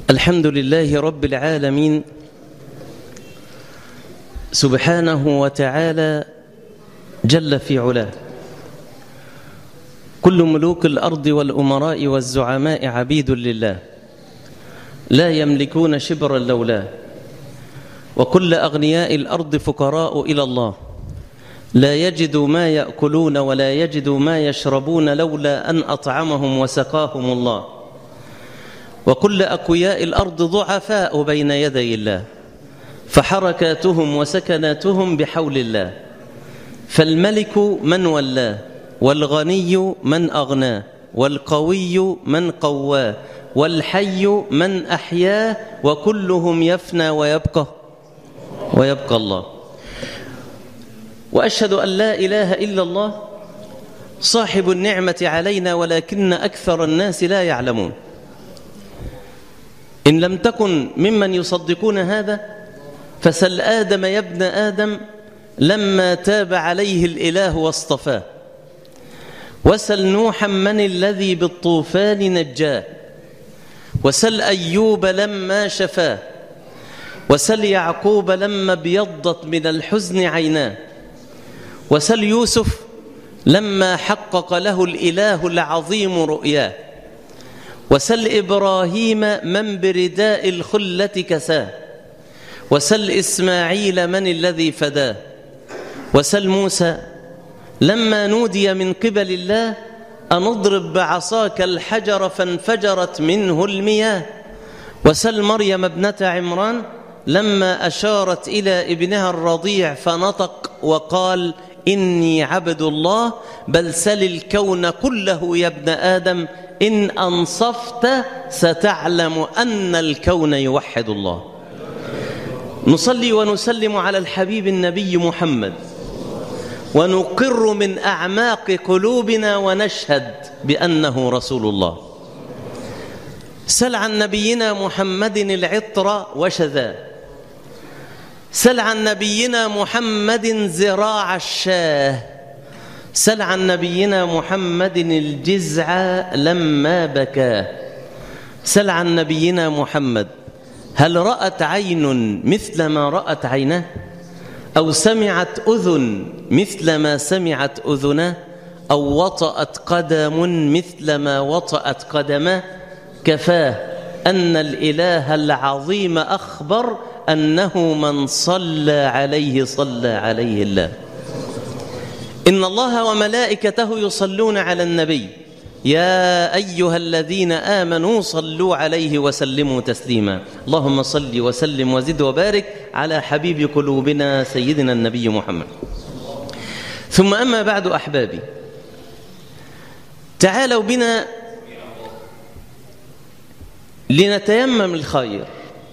الحمد لله رب العالمين سبحانه وتعالى جل في علاه كل ملوك الأرض والأمراء والزعماء عبيد لله لا يملكون شبرا لولاه وكل أغنياء الأرض فقراء إلى الله لا يجدوا ما يأكلون ولا يجدوا ما يشربون لولا أن أطعمهم وسقاهم الله وكل أقوياء الأرض ضعفاء بين يدي الله فحركاتهم وسكناتهم بحول الله فالملك من ولاه والغني من أغناه والقوي من قواه والحي من أحياه وكلهم يفنى ويبقى ويبقى الله وأشهد أن لا إله إلا الله صاحب النعمة علينا ولكن أكثر الناس لا يعلمون إن لم تكن ممن يصدقون هذا فسل آدم يا ابن آدم لما تاب عليه الإله واصطفاه وسل نوحا من الذي بالطوفان نجاه وسل أيوب لما شفاه وسل يعقوب لما ابيضت من الحزن عيناه وسل يوسف لما حقق له الإله العظيم رؤياه وسل إبراهيم من برداء الخلة كساه وسل إسماعيل من الذي فداه وسل موسى لما نودي من قبل الله أن اضرب بعصاك الحجر فانفجرت منه المياه وسل مريم ابنة عمران لما أشارت إلى ابنها الرضيع فنطق وقال إني عبد الله بل سل الكون كله يا ابن آدم إن أنصفت ستعلم أن الكون يوحد الله نصلي ونسلم على الحبيب النبي محمد ونقر من أعماق قلوبنا ونشهد بأنه رسول الله سل عن نبينا محمد العطر وشذا سل عن نبينا محمد زراع الشاه سل عن نبينا محمد الجزع لما بكاه سل عن نبينا محمد هل رأت عين مثل ما رأت عيناه أو سمعت أذن مثل ما سمعت أذناه أو وطأت قدم مثل ما وطأت قدماه كفاه أن الإله العظيم أخبر أنه من صلى عليه صلى عليه الله إن الله وملائكته يصلون على النبي يا أيها الذين آمنوا صلوا عليه وسلموا تسليما اللهم صل وسلم وزد وبارك على حبيب قلوبنا سيدنا النبي محمد ثم أما بعد أحبابي تعالوا بنا لنتيمم الخير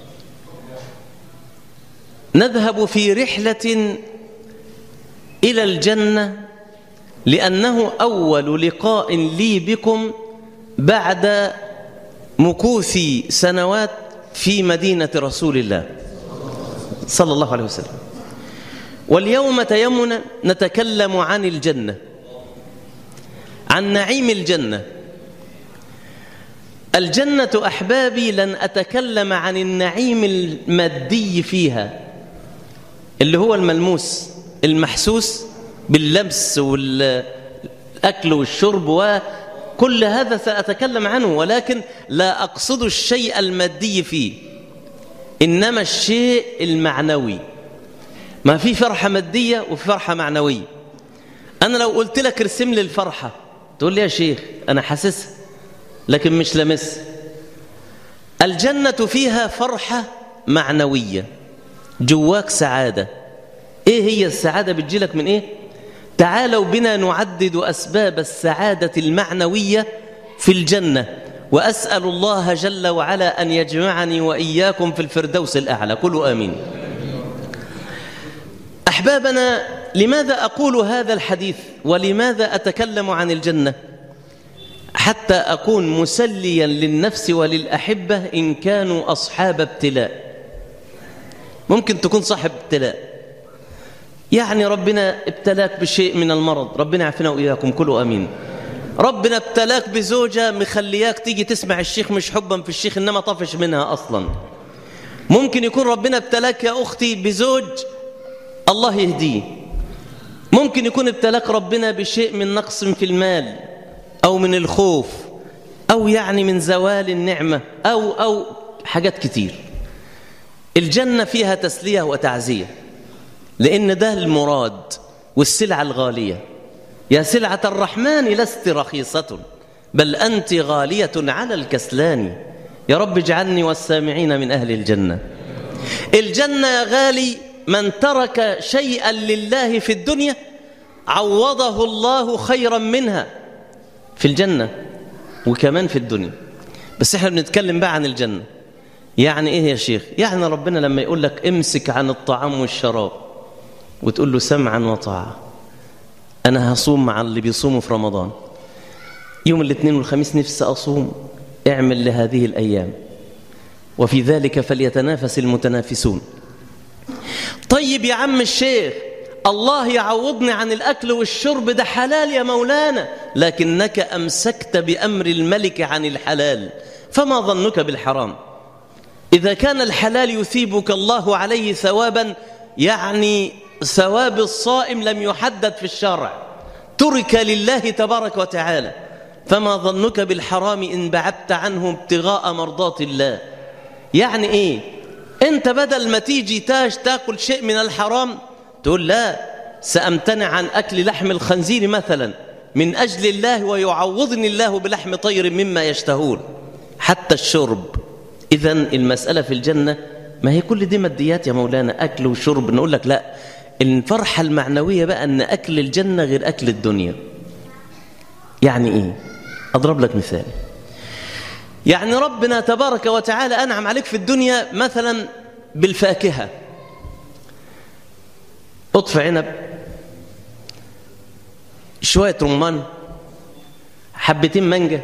نذهب في رحلة إلى الجنة لأنه أول لقاء لي بكم بعد مكوث سنوات في مدينة رسول الله صلى الله عليه وسلم واليوم تيمنا نتكلم عن الجنة عن نعيم الجنة الجنة أحبابي لن أتكلم عن النعيم المادي فيها اللي هو الملموس المحسوس باللمس والأكل والشرب وكل هذا سأتكلم عنه ولكن لا أقصد الشيء المادي فيه إنما الشيء المعنوي ما في فرحة مادية وفي فرحة معنوية أنا لو قلت لك ارسم لي الفرحة تقول لي يا شيخ أنا حاسسها لكن مش لمسها الجنة فيها فرحة معنوية جواك سعادة ايه هي السعادة بتجيلك من ايه تعالوا بنا نعدد أسباب السعادة المعنوية في الجنة وأسأل الله جل وعلا أن يجمعني وإياكم في الفردوس الأعلى قولوا آمين أحبابنا لماذا أقول هذا الحديث ولماذا أتكلم عن الجنة حتى أكون مسليا للنفس وللأحبة إن كانوا أصحاب ابتلاء ممكن تكون صاحب ابتلاء يعني ربنا ابتلاك بشيء من المرض ربنا يعافينا وإياكم كلوا أمين ربنا ابتلاك بزوجة مخلياك تيجي تسمع الشيخ مش حبا في الشيخ إنما طفش منها أصلا ممكن يكون ربنا ابتلاك يا أختي بزوج الله يهديه ممكن يكون ابتلاك ربنا بشيء من نقص في المال أو من الخوف أو يعني من زوال النعمة أو أو حاجات كتير الجنة فيها تسلية وتعزية لأن ده المراد والسلعة الغالية يا سلعة الرحمن لست رخيصة بل أنت غالية على الكسلان يا رب اجعلني والسامعين من أهل الجنة الجنة يا غالي من ترك شيئا لله في الدنيا عوضه الله خيرا منها في الجنة وكمان في الدنيا بس احنا بنتكلم بقى عن الجنة يعني ايه يا شيخ يعني ربنا لما يقول لك امسك عن الطعام والشراب وتقول له سمعا وطاعة انا هصوم مع اللي بيصوموا في رمضان يوم الاثنين والخميس نفسي اصوم اعمل لهذه الايام وفي ذلك فليتنافس المتنافسون طيب يا عم الشيخ الله يعوضني عن الأكل والشرب ده حلال يا مولانا لكنك أمسكت بأمر الملك عن الحلال فما ظنك بالحرام إذا كان الحلال يثيبك الله عليه ثوابا يعني ثواب الصائم لم يحدد في الشرع ترك لله تبارك وتعالى فما ظنك بالحرام إن بعدت عنه ابتغاء مرضات الله يعني إيه أنت بدل ما تيجي تاج تاكل شيء من الحرام تقول لا سأمتنع عن أكل لحم الخنزير مثلا من أجل الله ويعوضني الله بلحم طير مما يشتهون حتى الشرب إذا المسألة في الجنة ما هي كل دي ماديات يا مولانا أكل وشرب نقول لك لا الفرحة المعنوية بقى أن أكل الجنة غير أكل الدنيا يعني إيه أضرب لك مثال يعني ربنا تبارك وتعالى أنعم عليك في الدنيا مثلا بالفاكهة قطف عنب شوية رمان حبتين مانجا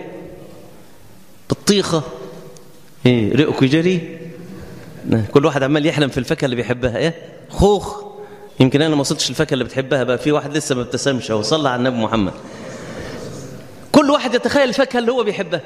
بطيخة ايه رقك جري كل واحد عمال يحلم في الفاكهة اللي بيحبها ايه خوخ يمكن انا ما وصلتش الفاكهة اللي بتحبها بقى في واحد لسه ما ابتسمش اهو صلى على النبي محمد كل واحد يتخيل الفاكهة اللي هو بيحبها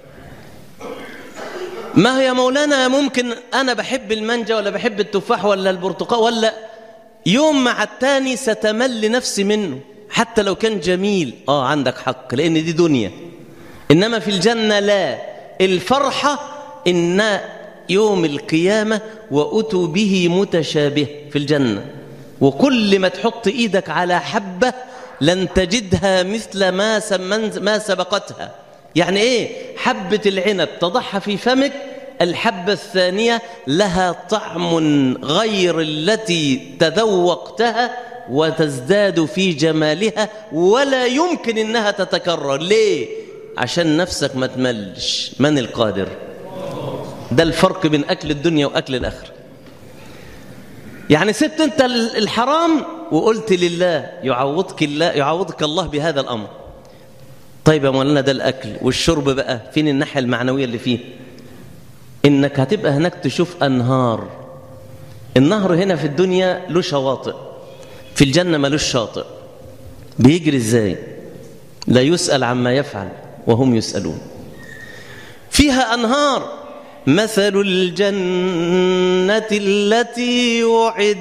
ما هي مولانا ممكن انا بحب المانجا ولا بحب التفاح ولا البرتقال ولا يوم مع التاني ستمل نفسي منه حتى لو كان جميل اه عندك حق لان دي دنيا انما في الجنه لا الفرحه ان يوم القيامه واتوا به متشابه في الجنه وكل ما تحط ايدك على حبه لن تجدها مثل ما ما سبقتها يعني ايه حبه العنب تضعها في فمك الحبة الثانية لها طعم غير التي تذوقتها وتزداد في جمالها ولا يمكن انها تتكرر ليه عشان نفسك ما تملش من القادر ده الفرق بين اكل الدنيا واكل الاخره يعني سبت انت الحرام وقلت لله يعوضك الله يعوضك الله بهذا الامر طيب يا مولانا ده الاكل والشرب بقى فين الناحيه المعنويه اللي فيه انك هتبقى هناك تشوف انهار النهر هنا في الدنيا له شواطئ في الجنه ملوش شاطئ بيجري ازاي لا يسال عما يفعل وهم يسالون فيها انهار مثل الجنه التي وعد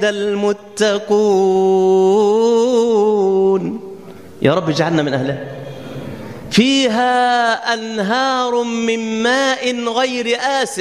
المتقون يا رب اجعلنا من اهلها فيها أنهار من ماء غير آس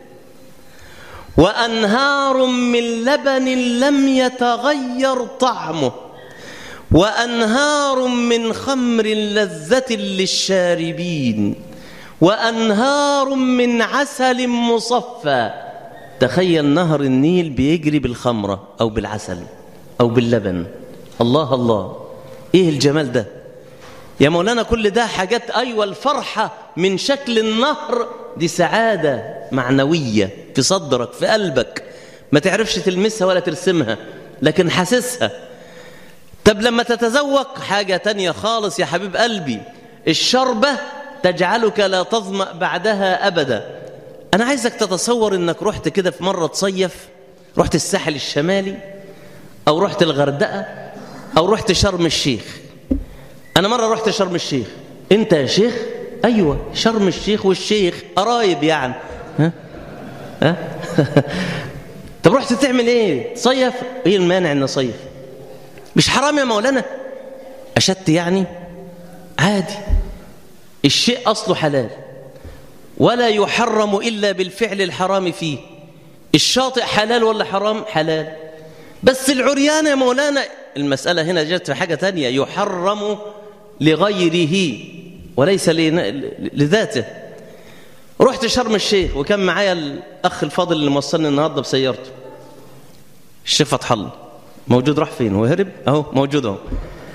وأنهار من لبن لم يتغير طعمه وأنهار من خمر لذة للشاربين وأنهار من عسل مصفى تخيل نهر النيل بيجري بالخمرة أو بالعسل أو باللبن الله الله إيه الجمال ده يا مولانا كل ده حاجات أيوة الفرحة من شكل النهر دي سعادة معنوية في صدرك في قلبك ما تعرفش تلمسها ولا ترسمها لكن حاسسها طب لما تتذوق حاجة تانية خالص يا حبيب قلبي الشربة تجعلك لا تظمأ بعدها أبدا أنا عايزك تتصور إنك رحت كده في مرة تصيف رحت الساحل الشمالي أو رحت الغردقة أو رحت شرم الشيخ أنا مرة رحت شرم الشيخ انت يا شيخ ايوه شرم الشيخ والشيخ قرايب يعني ها ها طب رحت تعمل ايه صيف ايه المانع ان صيف مش حرام يا مولانا اشدت يعني عادي الشيء اصله حلال ولا يحرم الا بالفعل الحرام فيه الشاطئ حلال ولا حرام حلال بس العريان يا مولانا المسألة هنا جت في حاجة تانية يحرم لغيره وليس لذاته رحت شرم الشيخ وكان معايا الأخ الفاضل اللي موصلني النهاردة بسيارته الشيخ فتح الله موجود راح فين هو هرب اهو موجود اهو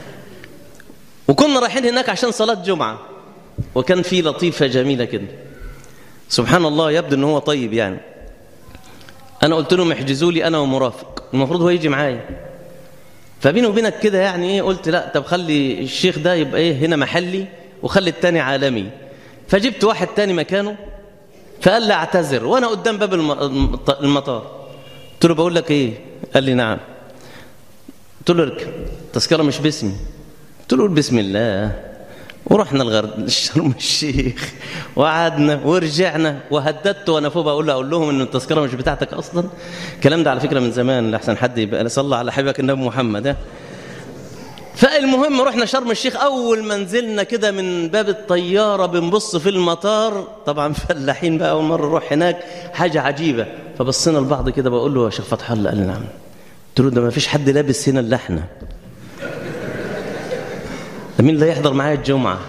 وكنا رايحين هناك عشان صلاة جمعة وكان في لطيفة جميلة كده سبحان الله يبدو ان هو طيب يعني انا قلت لهم احجزوا لي انا ومرافق المفروض هو يجي معايا فبيني وبينك كده يعني ايه قلت لا طب خلي الشيخ ده يبقى ايه هنا محلي وخلي التاني عالمي فجبت واحد تاني مكانه فقال لي اعتذر وانا قدام باب المطار قلت له بقول لك ايه قال لي نعم قلت له اركب التذكره مش باسمي قلت له بسم الله ورحنا الغرب شرم الشيخ وقعدنا ورجعنا وهددت وانا فوق بقول له اقول لهم ان التذكره مش بتاعتك اصلا الكلام ده على فكره من زمان لاحسن حد يبقى صلى على حبيبك النبي محمد ها فالمهم رحنا شرم الشيخ اول ما نزلنا كده من باب الطياره بنبص في المطار طبعا فلاحين بقى اول مره نروح هناك حاجه عجيبه فبصينا لبعض كده بقول له يا شيخ فتح الله قال لي نعم قلت له ده ما فيش حد لابس هنا الا احنا ده مين اللي هيحضر معايا الجمعه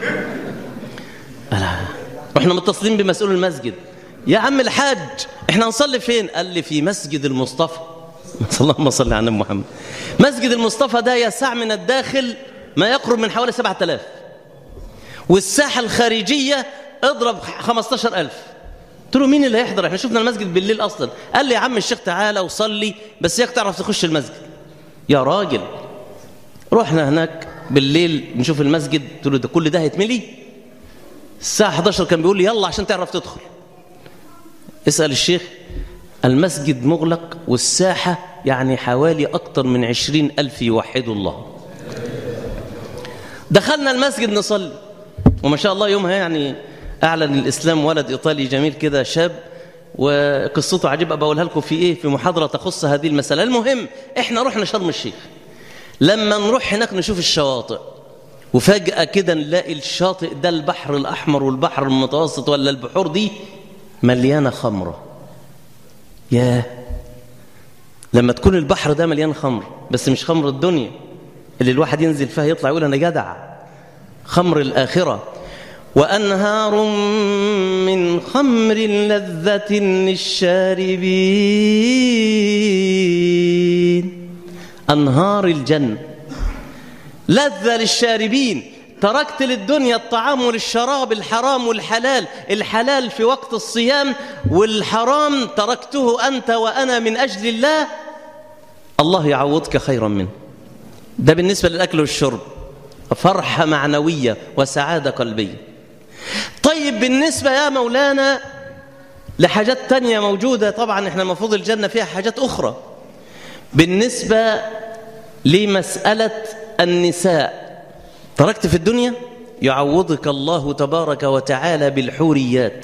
ألا. رحنا متصلين بمسؤول المسجد يا عم الحاج احنا هنصلي فين قال لي في مسجد المصطفى اللهم صل على النبي محمد مسجد المصطفى ده يسع من الداخل ما يقرب من حوالي 7000 والساحه الخارجيه اضرب 15000 قلت له مين اللي هيحضر احنا شفنا المسجد بالليل اصلا قال لي يا عم الشيخ تعالى وصلي بس ياك تعرف تخش المسجد يا راجل رحنا هناك بالليل نشوف المسجد قلت له ده كل ده هيتملي الساعة 11 كان بيقول لي يلا عشان تعرف تدخل اسأل الشيخ المسجد مغلق والساحة يعني حوالي أكتر من عشرين ألف يوحدوا الله دخلنا المسجد نصلي وما شاء الله يومها يعني أعلن الإسلام ولد إيطالي جميل كده شاب وقصته عجيبة بقولها لكم في إيه في محاضرة تخص هذه المسألة المهم إحنا رحنا شرم الشيخ لما نروح هناك نشوف الشواطئ وفجأة كده نلاقي الشاطئ ده البحر الأحمر والبحر المتوسط ولا البحور دي مليانة خمرة ياه لما تكون البحر ده مليان خمر بس مش خمر الدنيا اللي الواحد ينزل فيها يطلع يقول أنا جدع خمر الآخرة وأنهار من خمر لذة للشاربين أنهار الجنة لذة للشاربين تركت للدنيا الطعام والشراب الحرام والحلال الحلال في وقت الصيام والحرام تركته أنت وأنا من أجل الله الله يعوضك خيرا منه ده بالنسبة للأكل والشرب فرحة معنوية وسعادة قلبية طيب بالنسبة يا مولانا لحاجات تانية موجودة طبعا احنا المفروض الجنة فيها حاجات أخرى بالنسبة لمسألة النساء تركت في الدنيا يعوضك الله تبارك وتعالى بالحوريات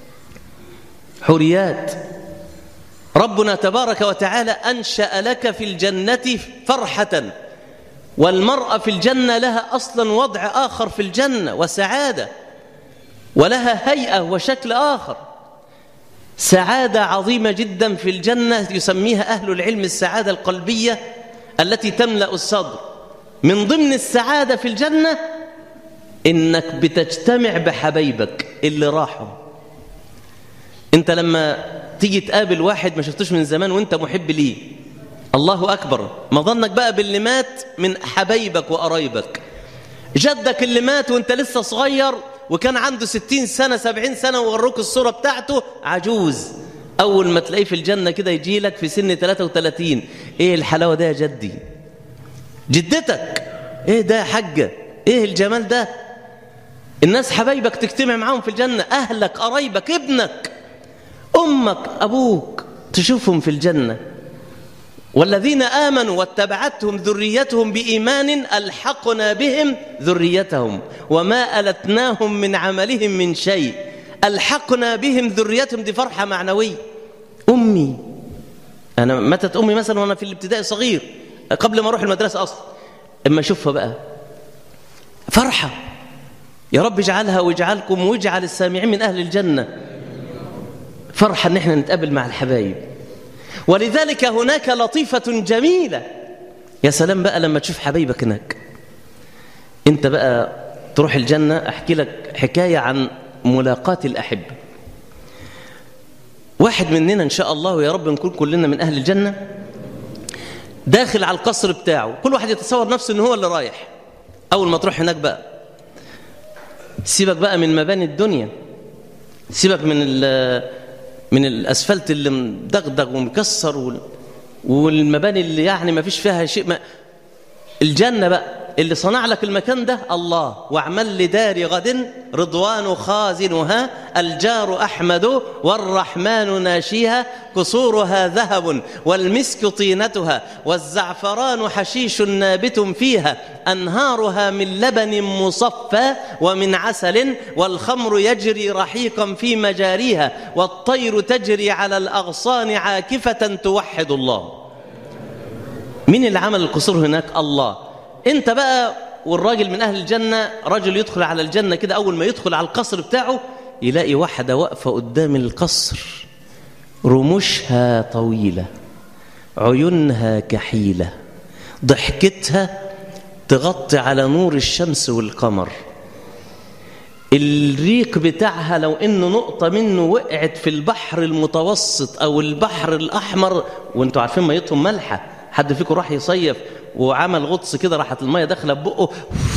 حوريات ربنا تبارك وتعالى أنشأ لك في الجنة فرحة والمرأة في الجنة لها أصلا وضع آخر في الجنة وسعادة ولها هيئة وشكل آخر سعادة عظيمة جدا في الجنة يسميها أهل العلم السعادة القلبية التي تملأ الصدر من ضمن السعادة في الجنة إنك بتجتمع بحبايبك اللي راحوا أنت لما تيجي تقابل واحد ما شفتوش من زمان وأنت محب ليه الله أكبر ما ظنك بقى باللي مات من حبايبك وقرايبك جدك اللي مات وانت لسه صغير وكان عنده ستين سنة سبعين سنة وغروك الصورة بتاعته عجوز أول ما تلاقيه في الجنة كده يجي لك في سن 33 إيه الحلاوة ده يا جدي جدتك إيه ده يا حجة إيه الجمال ده الناس حبايبك تجتمع معاهم في الجنة أهلك قرايبك ابنك أمك أبوك تشوفهم في الجنة والذين آمنوا واتبعتهم ذريتهم بإيمان ألحقنا بهم ذريتهم وما ألتناهم من عملهم من شيء ألحقنا بهم ذريتهم دي فرحة معنوية أمي أنا ماتت أمي مثلا وأنا في الابتدائي صغير قبل ما أروح المدرسة أصلا اما اشوفها بقى فرحه يا رب اجعلها واجعلكم واجعل السامعين من اهل الجنه فرحه ان احنا نتقابل مع الحبايب ولذلك هناك لطيفه جميله يا سلام بقى لما تشوف حبايبك هناك انت بقى تروح الجنه احكي لك حكايه عن ملاقاه الاحبه واحد مننا ان شاء الله ويا رب نكون كلنا من اهل الجنه داخل على القصر بتاعه كل واحد يتصور نفسه ان هو اللي رايح اول ما تروح هناك بقى سيبك بقى من مباني الدنيا سيبك من من الاسفلت اللي مدغدغ ومكسر والمباني اللي يعني ما فيش فيها شيء ما الجنه بقى اللي صنع لك المكان ده الله واعمل لدار غد رضوان خازنها الجار أحمد والرحمن ناشيها قصورها ذهب والمسك طينتها والزعفران حشيش نابت فيها أنهارها من لبن مصفى ومن عسل والخمر يجري رحيقا في مجاريها والطير تجري على الأغصان عاكفة توحد الله مين اللي عمل القصور هناك الله انت بقى والراجل من اهل الجنه رجل يدخل على الجنه كده اول ما يدخل على القصر بتاعه يلاقي واحده واقفه قدام القصر رموشها طويله عيونها كحيله ضحكتها تغطي على نور الشمس والقمر الريق بتاعها لو انه نقطه منه وقعت في البحر المتوسط او البحر الاحمر وانتوا عارفين ميتهم مالحه حد فيكم راح يصيف وعمل غطس كده راحت الميه داخله ببقه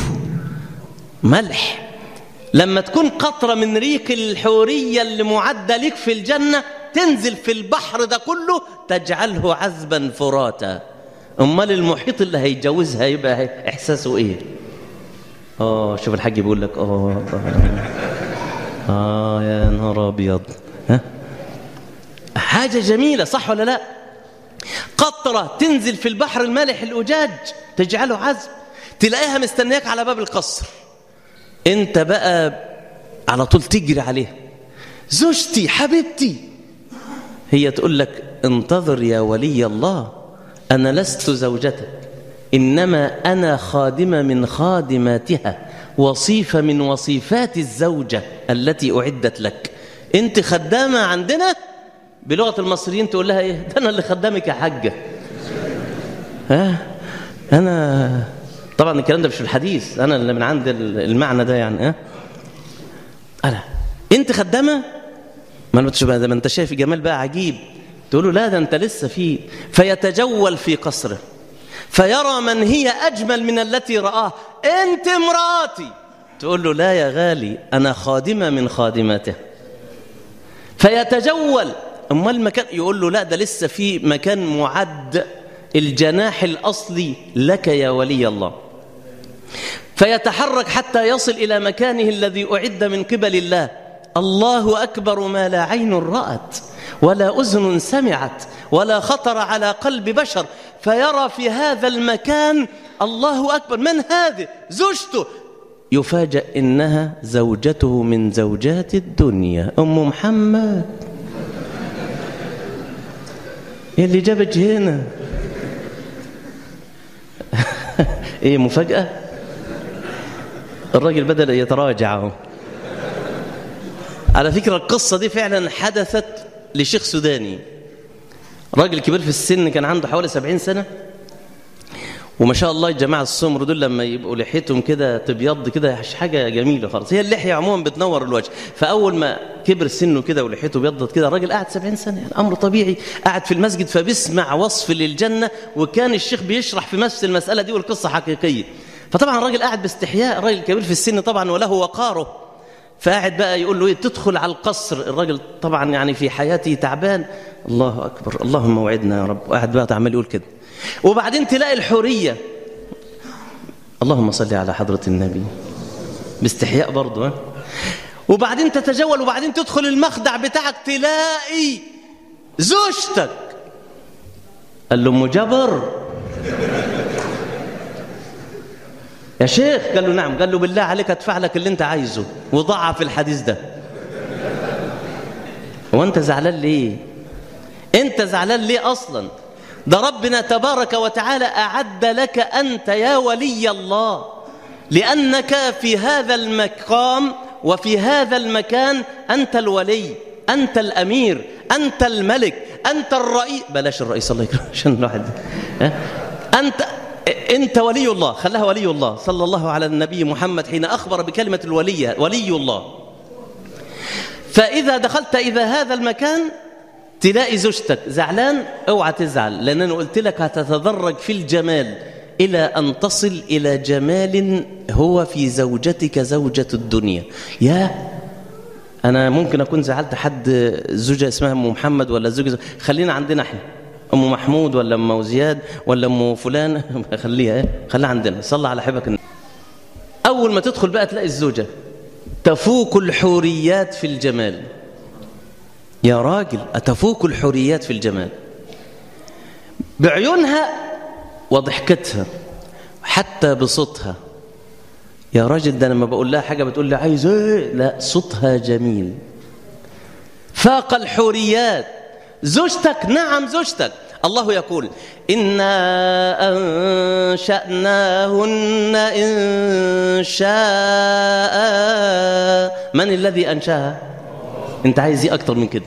ملح لما تكون قطره من ريق الحوريه اللي معده لك في الجنه تنزل في البحر ده كله تجعله عذبا فراتا امال المحيط اللي هيتجوزها يبقى احساسه ايه اه شوف الحاج بيقول لك اه اه يا نهار ابيض ها حاجه جميله صح ولا لا قطرة تنزل في البحر المالح الأجاج تجعله عذب تلاقيها مستنياك على باب القصر انت بقى على طول تجري عليها زوجتي حبيبتي هي تقول لك انتظر يا ولي الله أنا لست زوجتك إنما أنا خادمة من خادماتها وصيفة من وصيفات الزوجة التي أعدت لك أنت خدامة عندنا بلغة المصريين تقول لها إيه ده أنا اللي خدامك يا حاجة ها أنا طبعا الكلام ده مش في الحديث أنا اللي من عند المعنى ده يعني ها أنا أنت خدامة ما ما أنت شايف جمال بقى عجيب تقول له لا ده أنت لسه فيه فيتجول في قصره فيرى من هي أجمل من التي رآه أنت امرأتي تقول له لا يا غالي أنا خادمة من خادماته فيتجول أما المكان يقول له لا ده لسه في مكان معد الجناح الأصلي لك يا ولي الله فيتحرك حتى يصل إلى مكانه الذي أعد من قبل الله الله أكبر ما لا عين رأت ولا أذن سمعت ولا خطر على قلب بشر فيرى في هذا المكان الله أكبر من هذه زوجته يفاجأ إنها زوجته من زوجات الدنيا أم محمد اللي جابك هنا ايه مفاجأة الراجل بدأ يتراجع على فكرة القصة دي فعلا حدثت لشيخ سوداني راجل كبير في السن كان عنده حوالي سبعين سنة وما شاء الله الجماعة السمر دول لما يبقوا لحيتهم كده تبيض كده حاجة جميلة خالص هي اللحية عموما بتنور الوجه فأول ما كبر سنه كده ولحيته بيضت كده الراجل قاعد سبعين سنة يعني أمر طبيعي قاعد في المسجد فبيسمع وصف للجنة وكان الشيخ بيشرح في نفس المسألة دي والقصة حقيقية فطبعا الراجل قاعد باستحياء الراجل كبير في السن طبعا وله وقاره فقاعد بقى يقول له ايه تدخل على القصر الراجل طبعا يعني في حياته تعبان الله اكبر اللهم وعدنا يا رب قاعد بقى عمال يقول كده وبعدين تلاقي الحوريه اللهم صل على حضره النبي باستحياء برضه ها وبعدين تتجول وبعدين تدخل المخدع بتاعك تلاقي زوجتك قال له ام جبر يا شيخ قال له نعم قال له بالله عليك ادفع لك اللي انت عايزه وضعف الحديث ده هو انت زعلان ليه انت زعلان ليه اصلا ده ربنا تبارك وتعالى اعد لك انت يا ولي الله لانك في هذا المقام وفي هذا المكان انت الولي انت الامير انت الملك انت الرئيس بلاش الرئيس الله يكرمه عشان الواحد ها؟ انت انت ولي الله خلاها ولي الله صلى الله على النبي محمد حين اخبر بكلمه الولي ولي الله فاذا دخلت اذا هذا المكان تلاقي زوجتك زعلان اوعى تزعل لان انا قلت لك هتتدرج في الجمال الى ان تصل الى جمال هو في زوجتك زوجه الدنيا يا انا ممكن اكون زعلت حد زوجه اسمها ام محمد ولا زوجه خلينا عندنا احنا ام محمود ولا ام زياد ولا ام فلان خليها ايه خليها عندنا صلى على حبك اول ما تدخل بقى تلاقي الزوجه تفوق الحوريات في الجمال يا راجل أتفوق الحوريات في الجمال بعيونها وضحكتها حتى بصوتها يا راجل ده لما بقول لها حاجة بتقول لي عايز ايه لا صوتها جميل فاق الحوريات زوجتك نعم زوجتك الله يقول إنا أنشأناهن إن شاء من الذي أنشاها انت عايز ايه اكتر من كده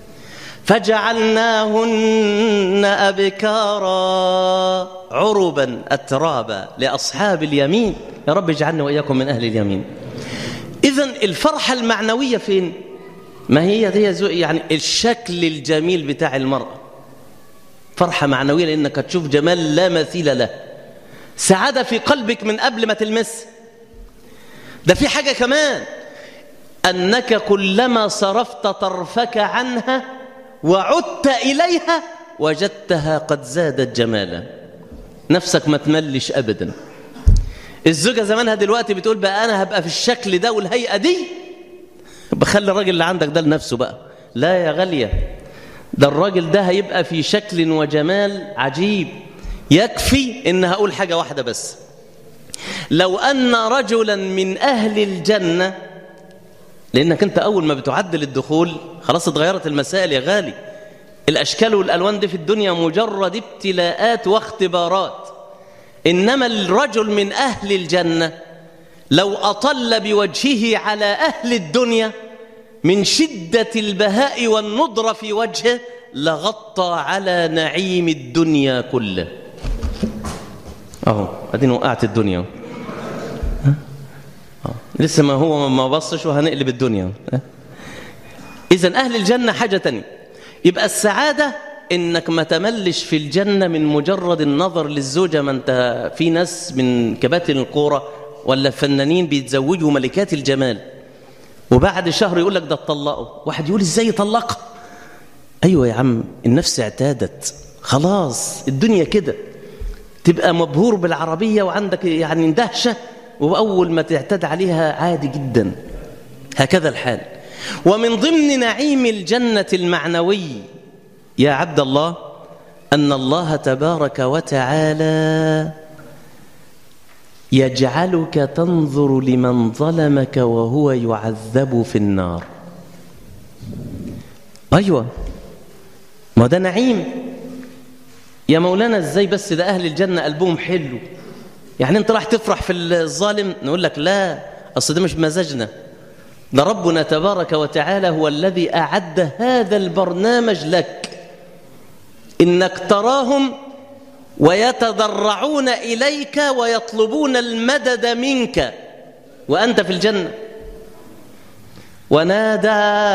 فجعلناهن ابكارا عربا اترابا لاصحاب اليمين يا رب اجعلنا واياكم من اهل اليمين اذا الفرحه المعنويه فين ما هي دي يعني الشكل الجميل بتاع المراه فرحه معنويه لانك تشوف جمال لا مثيل له سعاده في قلبك من قبل ما تلمس ده في حاجه كمان أنك كلما صرفت طرفك عنها وعدت إليها وجدتها قد زادت جمالا نفسك ما تملش أبدا الزوجة زمانها دلوقتي بتقول بقى أنا هبقى في الشكل ده والهيئة دي بخلي الراجل اللي عندك ده لنفسه بقى لا يا غالية ده الراجل ده هيبقى في شكل وجمال عجيب يكفي إن هقول حاجة واحدة بس لو أن رجلا من أهل الجنة لانك انت اول ما بتعدل الدخول خلاص اتغيرت المسائل يا غالي الاشكال والالوان دي في الدنيا مجرد ابتلاءات واختبارات انما الرجل من اهل الجنه لو اطل بوجهه على اهل الدنيا من شده البهاء والنضره في وجهه لغطى على نعيم الدنيا كله اهو ادين وقعت الدنيا لسه ما هو ما بصش وهنقلب الدنيا إذا أهل الجنة حاجة تانية يبقى السعادة إنك ما تملش في الجنة من مجرد النظر للزوجة ما أنت في ناس من كباتن القورة ولا فنانين بيتزوجوا ملكات الجمال وبعد شهر يقول لك ده اتطلقوا واحد يقول ازاي يطلقها ايوه يا عم النفس اعتادت خلاص الدنيا كده تبقى مبهور بالعربيه وعندك يعني دهشه وأول ما تعتاد عليها عادي جدا هكذا الحال ومن ضمن نعيم الجنة المعنوي يا عبد الله أن الله تبارك وتعالى يجعلك تنظر لمن ظلمك وهو يعذب في النار أيوة ما ده نعيم يا مولانا ازاي بس ده أهل الجنة قلبهم حلو يعني انت راح تفرح في الظالم نقول لك لا اصل ده مش مزاجنا ده ربنا تبارك وتعالى هو الذي اعد هذا البرنامج لك انك تراهم ويتضرعون اليك ويطلبون المدد منك وانت في الجنه ونادى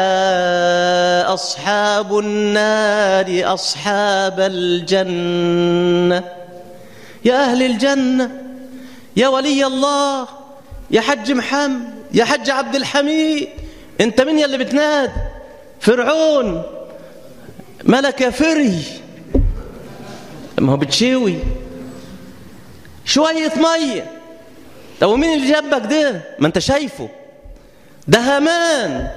اصحاب النار اصحاب الجنه يا اهل الجنه يا ولي الله يا حج محمد يا حج عبد الحميد انت مين اللي بتناد فرعون ملك يا فري ما هو بتشوي شوية مية طب ومين اللي جنبك ده ما انت شايفه ده هامان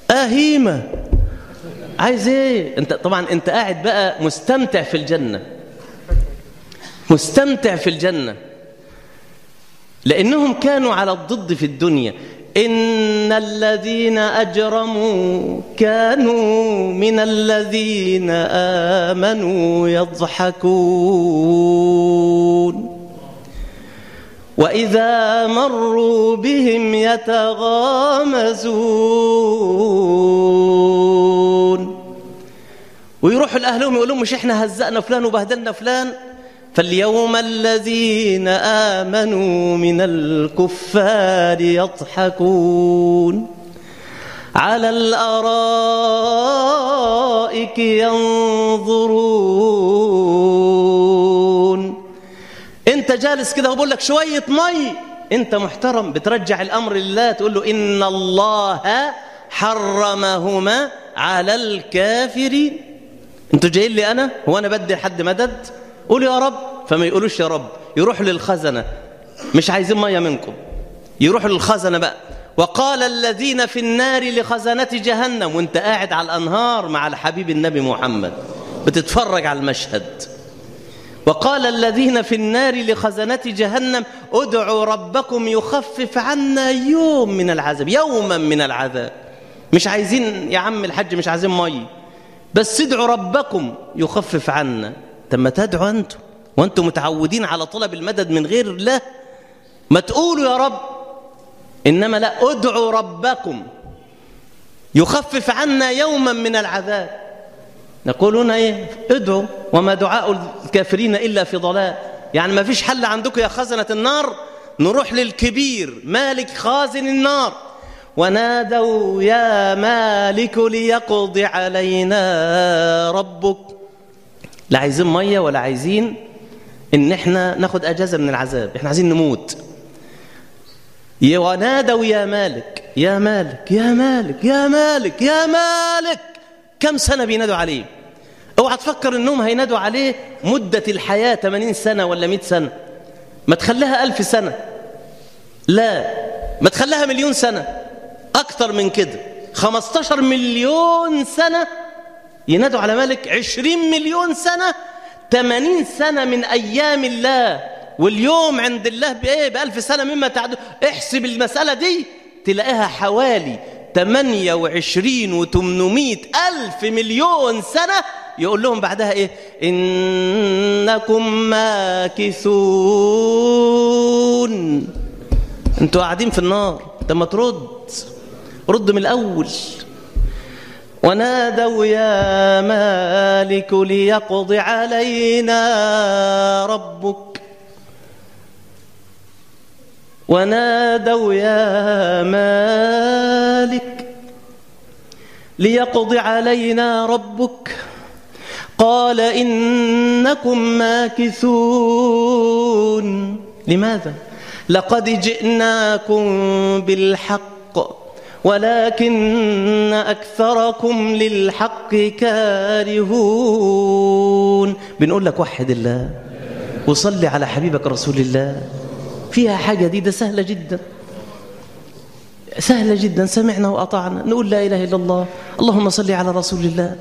اهيمة عايز ايه انت طبعا انت قاعد بقى مستمتع في الجنة مستمتع في الجنة لأنهم كانوا على الضد في الدنيا إن الذين أجرموا كانوا من الذين آمنوا يضحكون وإذا مروا بهم يتغامزون ويروحوا لأهلهم يقولون مش إحنا هزأنا فلان وبهدلنا فلان فاليوم الذين آمنوا من الكفار يضحكون على الأرائك ينظرون انت جالس كده وبقول لك شوية مي انت محترم بترجع الأمر لله تقول له إن الله حرمهما على الكافرين انتوا جايين لي أنا هو أنا بدي حد مدد قولوا يا رب فما يقولوش يا رب يروحوا للخزنة مش عايزين مية منكم يروحوا للخزنة بقى وقال الذين في النار لخزنة جهنم وانت قاعد على الأنهار مع الحبيب النبي محمد بتتفرج على المشهد وقال الذين في النار لخزنة جهنم ادعوا ربكم يخفف عنا يوم من العذاب يوما من العذاب مش عايزين يا عم الحج مش عايزين مي بس ادعوا ربكم يخفف عنا طب ما تدعوا انتم وانتم متعودين على طلب المدد من غير الله ما تقولوا يا رب انما لا ادعوا ربكم يخفف عنا يوما من العذاب نقولون ايه ادعوا وما دعاء الكافرين الا في ضلال يعني ما فيش حل عندكم يا خزنه النار نروح للكبير مالك خازن النار ونادوا يا مالك ليقض علينا ربك لا عايزين ميه ولا عايزين ان احنا ناخد اجازه من العذاب احنا عايزين نموت ونادوا يا مالك يا مالك يا مالك يا مالك يا مالك كم سنه بينادوا عليه اوعى تفكر انهم هينادوا عليه مده الحياه 80 سنه ولا 100 سنه ما تخليها ألف سنه لا ما تخليها مليون سنه اكتر من كده 15 مليون سنه ينادوا على مالك 20 مليون سنة 80 سنة من أيام الله واليوم عند الله بإيه بألف سنة مما تعدوا احسب المسألة دي تلاقيها حوالي 28 و800 ألف مليون سنة يقول لهم بعدها إيه إنكم ماكثون انتوا قاعدين في النار ده ما ترد رد من الأول ونادوا يا مالك ليقض علينا ربك ونادوا يا مالك ليقض علينا ربك قال إنكم ماكثون لماذا؟ لقد جئناكم بالحق ولكن أكثركم للحق كارهون بنقول لك وحد الله وصلي على حبيبك رسول الله فيها حاجة دي ده سهلة جدا سهلة جدا سمعنا وأطعنا نقول لا إله إلا الله اللهم صل على رسول الله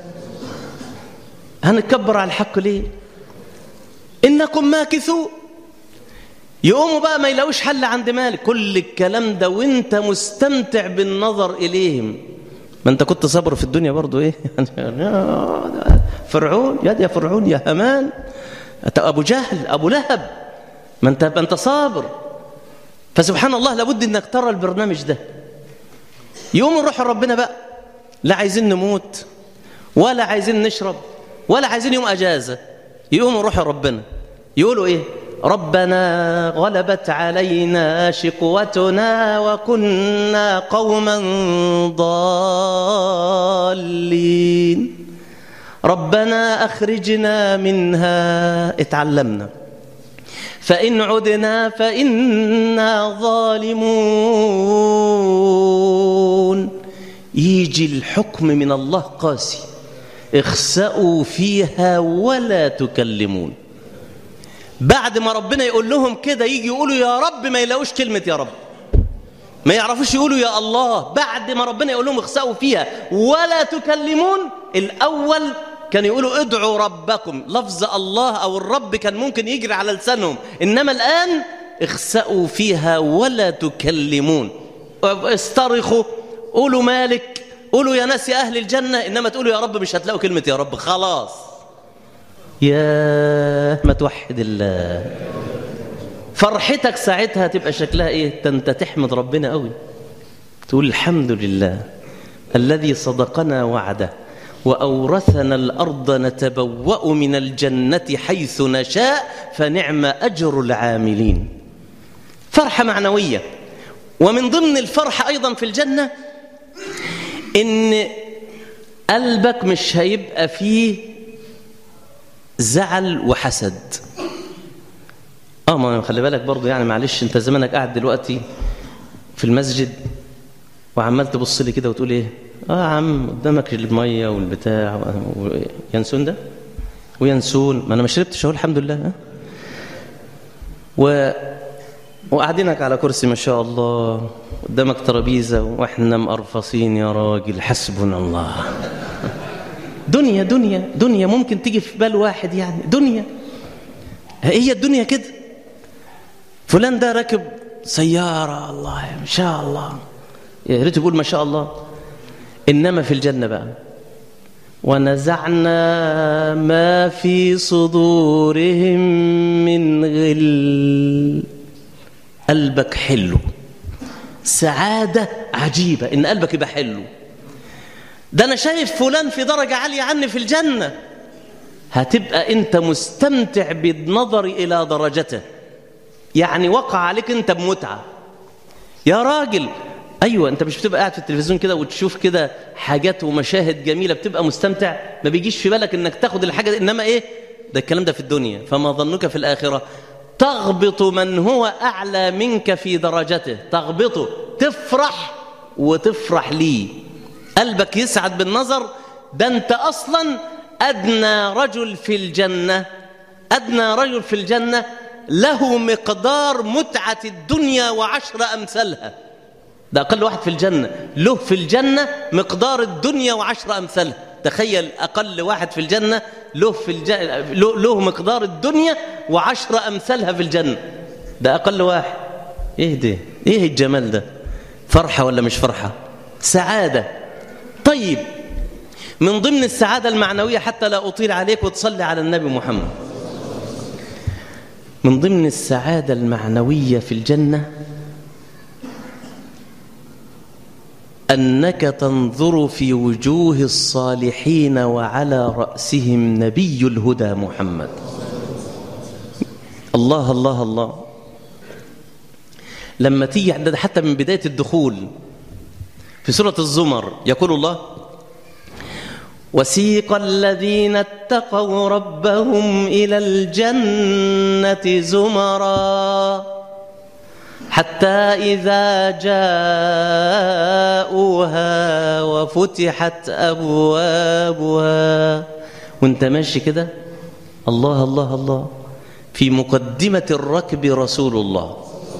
هنكبر على الحق ليه إنكم ماكثون يقوموا بقى ما يلاقوش حل عند مالك كل الكلام ده وانت مستمتع بالنظر إليهم ما انت كنت صبر في الدنيا برضو ايه فرعون يا يا فرعون يا همان ابو جهل ابو لهب ما انت ما انت صابر فسبحان الله لابد انك ترى البرنامج ده يوم نروح ربنا بقى لا عايزين نموت ولا عايزين نشرب ولا عايزين يوم اجازه يقوموا يروحوا ربنا يقولوا ايه ربنا غلبت علينا شقوتنا وكنا قوما ضالين ربنا أخرجنا منها اتعلمنا فإن عدنا فإنا ظالمون يجي الحكم من الله قاسي اخسأوا فيها ولا تكلمون بعد ما ربنا يقول لهم كده يجي يقولوا يا رب ما يلاقوش كلمة يا رب ما يعرفوش يقولوا يا الله بعد ما ربنا يقول لهم اخسأوا فيها ولا تكلمون الأول كانوا يقولوا ادعوا ربكم لفظ الله أو الرب كان ممكن يجري على لسانهم إنما الآن اخسأوا فيها ولا تكلمون استرخوا قولوا مالك قولوا يا ناس يا أهل الجنة إنما تقولوا يا رب مش هتلاقوا كلمة يا رب خلاص يا ما توحد الله فرحتك ساعتها تبقى شكلها ايه انت تحمد ربنا قوي تقول الحمد لله الذي صدقنا وعده وأورثنا الأرض نتبوأ من الجنة حيث نشاء فنعم أجر العاملين فرحة معنوية ومن ضمن الفرحة أيضا في الجنة إن قلبك مش هيبقى فيه زعل وحسد اه ما خلي بالك برضه يعني معلش انت زمانك قاعد دلوقتي في المسجد وعمال تبص لي كده وتقول ايه اه يا عم قدامك الميه والبتاع و... ينسون ده وينسون ما انا ما شربتش اهو الحمد لله ها و وقاعدينك على كرسي ما شاء الله قدامك ترابيزه واحنا مقرفصين يا راجل حسبنا الله دنيا دنيا دنيا ممكن تيجي في بال واحد يعني دنيا هي الدنيا كده فلان ده راكب سيارة الله ما شاء الله يا ريت يقول ما شاء الله إنما في الجنة بقى ونزعنا ما في صدورهم من غل قلبك حلو سعادة عجيبة إن قلبك يبقى حلو ده أنا شايف فلان في درجة عالية عني في الجنة هتبقى أنت مستمتع بالنظر إلى درجته يعني وقع عليك أنت بمتعة يا راجل أيوة أنت مش بتبقى قاعد في التلفزيون كده وتشوف كده حاجات ومشاهد جميلة بتبقى مستمتع ما بيجيش في بالك أنك تاخد الحاجة إنما إيه ده الكلام ده في الدنيا فما ظنك في الآخرة تغبط من هو أعلى منك في درجته تغبطه تفرح وتفرح ليه قلبك يسعد بالنظر ده أنت أصلا أدنى رجل في الجنة أدنى رجل في الجنة له مقدار متعة الدنيا وعشر أمثالها ده أقل واحد في الجنة له في الجنة مقدار الدنيا وعشر أمثالها تخيل أقل واحد في الجنة له, في الجنة له, له مقدار الدنيا وعشر أمثالها في الجنة ده أقل واحد إيه ده إيه الجمال ده فرحة ولا مش فرحة سعادة طيب من ضمن السعادة المعنوية حتى لا أطيل عليك وتصلي على النبي محمد من ضمن السعادة المعنوية في الجنة أنك تنظر في وجوه الصالحين وعلى رأسهم نبي الهدى محمد الله الله الله لما تيجي حتى من بداية الدخول في سورة الزمر يقول الله وسيق الذين اتقوا ربهم إلى الجنة زمرا حتى إذا جاءوها وفتحت أبوابها وانت ماشي كده الله الله الله في مقدمة الركب رسول الله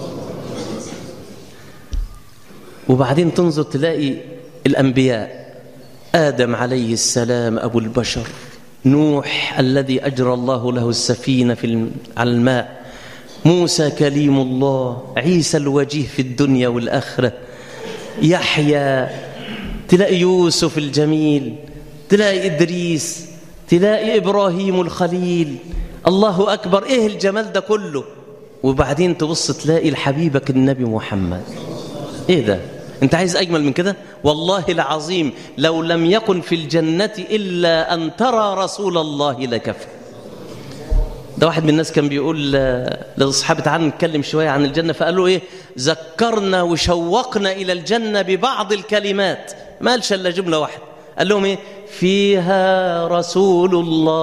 وبعدين تنظر تلاقي الأنبياء آدم عليه السلام أبو البشر نوح الذي أجرى الله له السفينة في على الماء موسى كليم الله عيسى الوجيه في الدنيا والآخرة يحيى تلاقي يوسف الجميل تلاقي إدريس تلاقي إبراهيم الخليل الله أكبر إيه الجمال ده كله وبعدين تبص تلاقي الحبيبك النبي محمد إيه ده انت عايز اجمل من كده والله العظيم لو لم يكن في الجنه الا ان ترى رسول الله لكفى ده واحد من الناس كان بيقول لاصحابه تعالوا نتكلم شويه عن الجنه فقال له ايه ذكرنا وشوقنا الى الجنه ببعض الكلمات ما قالش الا جمله واحده قال لهم ايه فيها رسول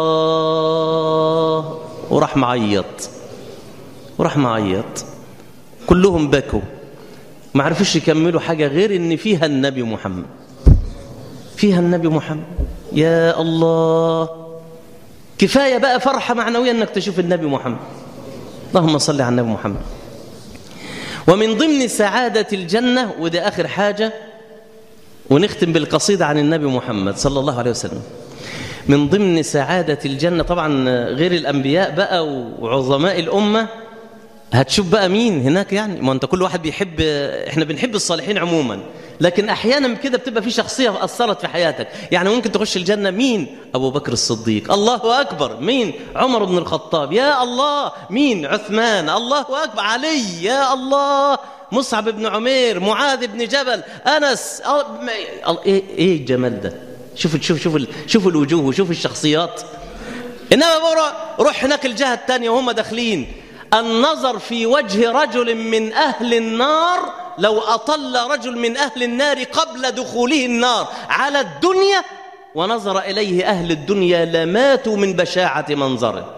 الله وراح معيط وراح معيط كلهم بكوا ما عرفوش يكملوا حاجة غير ان فيها النبي محمد فيها النبي محمد يا الله كفاية بقى فرحة معنوية انك تشوف النبي محمد اللهم صل على النبي محمد ومن ضمن سعادة الجنة وده آخر حاجة ونختم بالقصيدة عن النبي محمد صلى الله عليه وسلم من ضمن سعادة الجنة طبعا غير الأنبياء بقى وعظماء الأمة هتشوف بقى مين هناك يعني ما انت كل واحد بيحب احنا بنحب الصالحين عموما لكن احيانا كده بتبقى في شخصيه اثرت في حياتك يعني ممكن تخش الجنه مين ابو بكر الصديق الله اكبر مين عمر بن الخطاب يا الله مين عثمان الله اكبر علي يا الله مصعب بن عمير معاذ بن جبل انس ايه ايه الجمال ده شوف شوف شوف شوف الوجوه وشوف الشخصيات انما روح هناك الجهه الثانيه وهم داخلين النظر في وجه رجل من أهل النار لو أطل رجل من أهل النار قبل دخوله النار على الدنيا ونظر إليه أهل الدنيا لماتوا من بشاعة منظره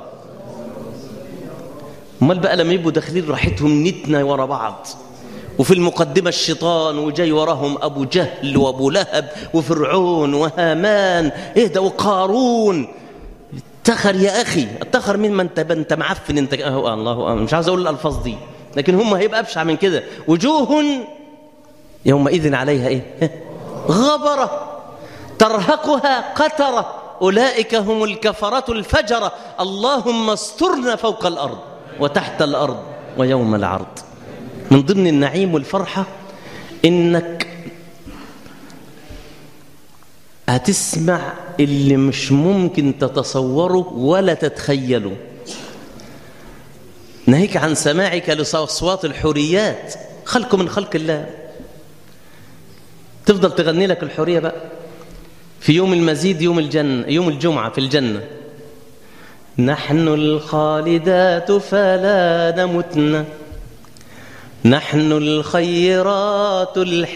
امال بقى لما يبقوا داخلين راحتهم نتنا ورا بعض وفي المقدمة الشيطان وجاي وراهم أبو جهل وأبو لهب وفرعون وهامان إيه ده وقارون اتخر يا أخي اتخر مين ما انت انت معفن انت أهو الله مش عاوز أقول الألفاظ دي لكن هم هيبقى أبشع من كده وجوه يومئذ عليها إيه غبرة ترهقها قترة أولئك هم الكفرة الفجرة اللهم استرنا فوق الأرض وتحت الأرض ويوم العرض من ضمن النعيم والفرحة إنك هتسمع اللي مش ممكن تتصوره ولا تتخيله ناهيك عن سماعك لصوت الحوريات خلق من خلق الله تفضل تغني لك الحورية بقى في يوم المزيد يوم الجنة يوم الجمعة في الجنة نحن الخالدات فلا نمتن نحن الخيرات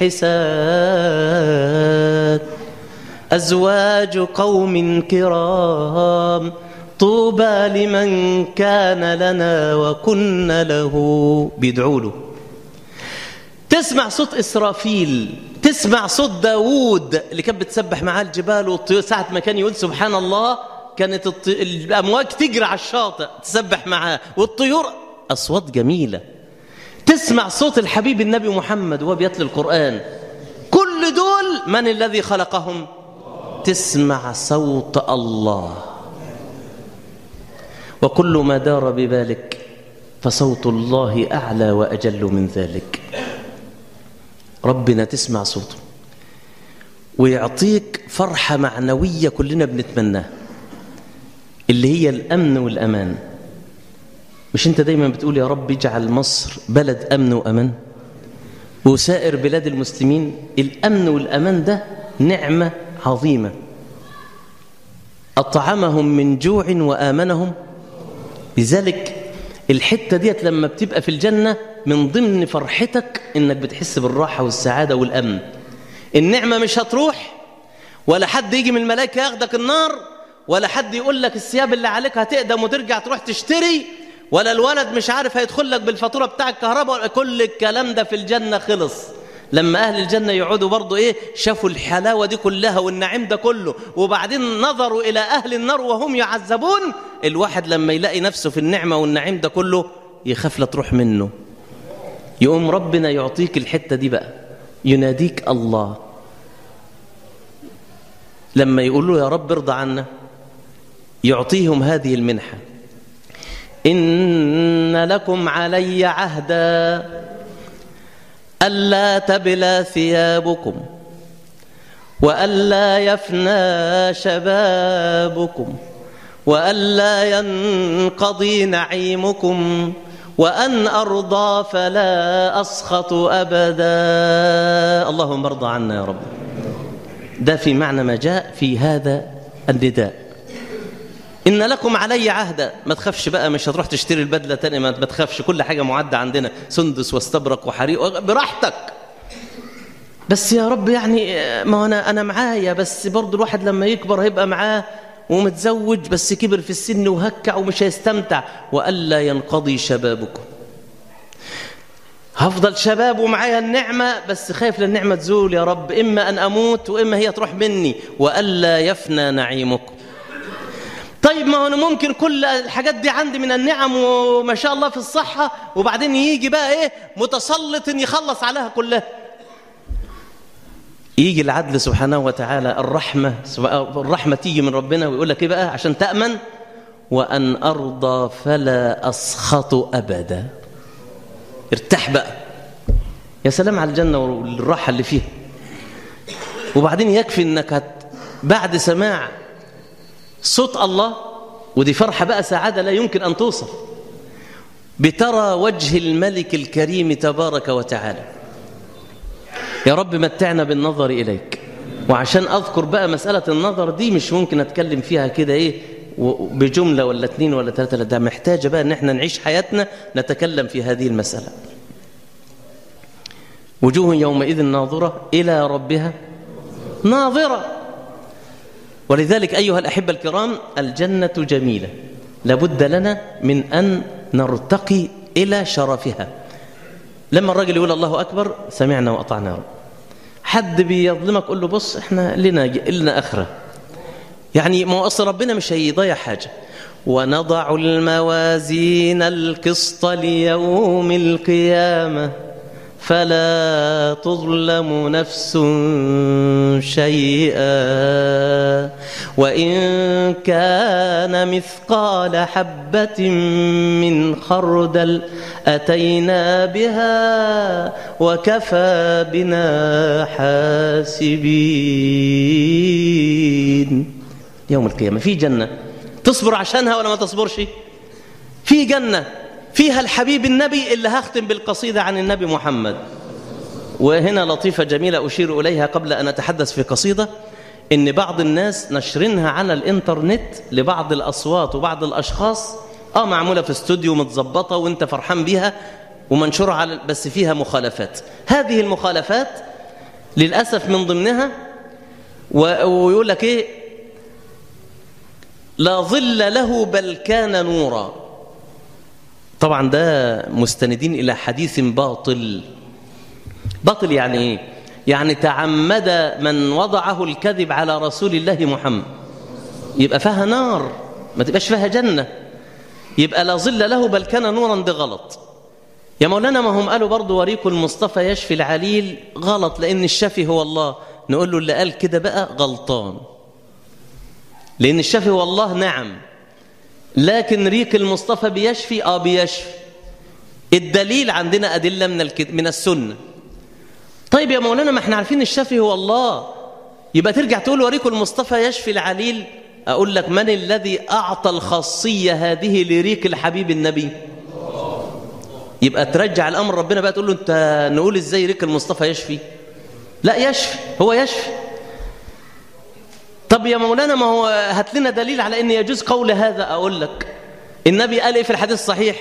الحساد أزواج قوم كرام طوبى لمن كان لنا وكن له بيدعوا له تسمع صوت إسرافيل تسمع صوت داوود اللي كانت بتسبح معاه الجبال والطيور ساعة ما كان يقول سبحان الله كانت الط... الأمواج تجري على الشاطئ تسبح معاه والطيور أصوات جميلة تسمع صوت الحبيب النبي محمد وهو بيتلي القرآن كل دول من الذي خلقهم تسمع صوت الله وكل ما دار ببالك فصوت الله أعلى وأجل من ذلك ربنا تسمع صوته ويعطيك فرحة معنوية كلنا بنتمناها اللي هي الأمن والأمان مش أنت دايما بتقول يا رب اجعل مصر بلد أمن وأمان وسائر بلاد المسلمين الأمن والأمان ده نعمة عظيمة أطعمهم من جوع وآمنهم لذلك الحتة ديت لما بتبقى في الجنة من ضمن فرحتك إنك بتحس بالراحة والسعادة والأمن النعمة مش هتروح ولا حد يجي من الملائكة ياخدك النار ولا حد يقول لك الثياب اللي عليك هتقدم وترجع تروح تشتري ولا الولد مش عارف هيدخل لك بالفاتورة بتاع الكهرباء كل الكلام ده في الجنة خلص لما أهل الجنة يقعدوا برضو إيه شافوا الحلاوة دي كلها والنعيم ده كله وبعدين نظروا إلى أهل النار وهم يعذبون الواحد لما يلاقي نفسه في النعمة والنعيم ده كله يخاف لا تروح منه يقوم ربنا يعطيك الحتة دي بقى يناديك الله لما يقول له يا رب ارضى عنا يعطيهم هذه المنحة إن لكم علي عهدا ألا تبلى ثيابكم وألا يفنى شبابكم وألا ينقضي نعيمكم وأن أرضى فلا أسخط أبدا اللهم ارضى عنا يا رب ده في معنى ما جاء في هذا النداء إن لكم علي عهدا ما تخافش بقى مش هتروح تشتري البدلة تاني ما تخافش كل حاجة معدة عندنا سندس واستبرق وحريق براحتك بس يا رب يعني ما أنا أنا معايا بس برضه الواحد لما يكبر هيبقى معاه ومتزوج بس كبر في السن وهكع ومش هيستمتع وألا ينقضي شبابكم هفضل شباب ومعايا النعمة بس خايف للنعمة تزول يا رب إما أن أموت وإما هي تروح مني وألا يفنى نعيمكم طيب ما هو أنا ممكن كل الحاجات دي عندي من النعم وما شاء الله في الصحة وبعدين يجي بقى إيه متسلط يخلص عليها كلها يجي العدل سبحانه وتعالى الرحمة الرحمة تيجي من ربنا ويقول لك ايه بقى عشان تأمن وأن أرضى فلا أسخط أبدا ارتاح بقى يا سلام على الجنة والراحة اللي فيها وبعدين يكفي انك هت بعد سماع صوت الله ودي فرحة بقى سعادة لا يمكن أن توصف بترى وجه الملك الكريم تبارك وتعالى يا رب متعنا بالنظر إليك وعشان أذكر بقى مسألة النظر دي مش ممكن أتكلم فيها كده إيه بجملة ولا اتنين ولا ثلاثة ده محتاجة بقى أن احنا نعيش حياتنا نتكلم في هذه المسألة وجوه يومئذ ناظرة إلى ربها ناظرة ولذلك أيها الأحبة الكرام الجنة جميلة لابد لنا من أن نرتقي إلى شرفها لما الراجل يقول الله أكبر سمعنا وأطعنا رب حد بيظلمك قول له بص احنا لنا لنا أخرة يعني ما أصل ربنا مش هيضيع حاجة ونضع الموازين القسط ليوم القيامة فلا تظلم نفس شيئا وإن كان مثقال حبة من خردل أتينا بها وكفى بنا حاسبين يوم القيامة في جنة تصبر عشانها ولا ما تصبرش في جنة فيها الحبيب النبي اللي هختم بالقصيدة عن النبي محمد وهنا لطيفة جميلة أشير إليها قبل أن أتحدث في قصيدة إن بعض الناس نشرينها على الإنترنت لبعض الأصوات وبعض الأشخاص آه معمولة في استوديو متظبطة وانت فرحان بيها ومنشورة على بس فيها مخالفات هذه المخالفات للأسف من ضمنها ويقول لك إيه لا ظل له بل كان نورا طبعا ده مستندين إلى حديث باطل باطل يعني إيه يعني تعمد من وضعه الكذب على رسول الله محمد يبقى فيها نار ما تبقاش فيها جنة يبقى لا ظل له بل كان نورا ده غلط يا مولانا ما هم قالوا برضو وريك المصطفى يشفي العليل غلط لأن الشافي هو الله نقول له اللي قال كده بقى غلطان لأن الشافي هو الله نعم لكن ريك المصطفى بيشفي اه بيشفي الدليل عندنا أدلة من الكد... من السنة طيب يا مولانا ما احنا عارفين الشافي هو الله يبقى ترجع تقول وريك المصطفى يشفي العليل أقول لك من الذي أعطى الخاصية هذه لريك الحبيب النبي يبقى ترجع الأمر ربنا بقى تقول له أنت نقول إزاي ريك المصطفى يشفي لا يشفي هو يشفي طب يا مولانا ما هو هات لنا دليل على ان يجوز قول هذا اقول لك النبي قال ايه في الحديث الصحيح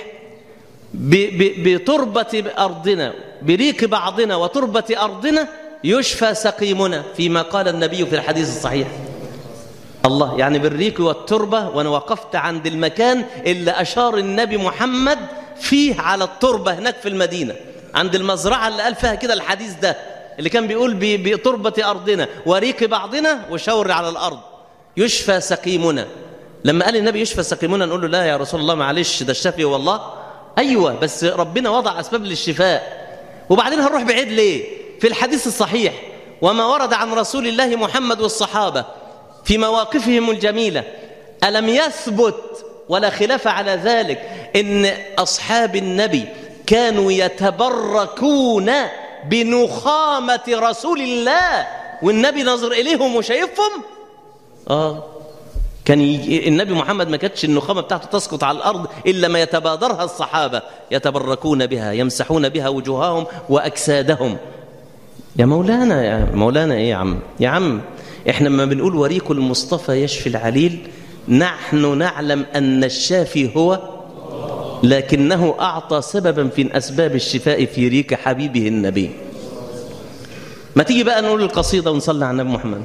بتربة أرضنا بريك بعضنا وتربة أرضنا يشفى سقيمنا فيما قال النبي في الحديث الصحيح الله يعني بالريك والتربة وأنا وقفت عند المكان اللي أشار النبي محمد فيه على التربة هناك في المدينة عند المزرعة اللي قال فيها كده الحديث ده اللي كان بيقول بتربة أرضنا وريك بعضنا وشور على الأرض يشفى سقيمنا لما قال النبي يشفى سقيمنا نقول له لا يا رسول الله معلش ده الشافي والله أيوة بس ربنا وضع أسباب للشفاء وبعدين هنروح بعيد ليه في الحديث الصحيح وما ورد عن رسول الله محمد والصحابة في مواقفهم الجميلة ألم يثبت ولا خلاف على ذلك إن أصحاب النبي كانوا يتبركون بنخامة رسول الله والنبي نظر إليهم وشايفهم آه كان يجي النبي محمد ما كانتش النخامة بتاعته تسقط على الأرض إلا ما يتبادرها الصحابة يتبركون بها يمسحون بها وجوههم وأجسادهم يا مولانا يا مولانا إيه يا عم يا عم إحنا لما بنقول وريك المصطفى يشفي العليل نحن نعلم أن الشافي هو لكنه أعطى سببا في أسباب الشفاء في ريك حبيبه النبي ما تيجي بقى نقول القصيدة ونصلي على النبي محمد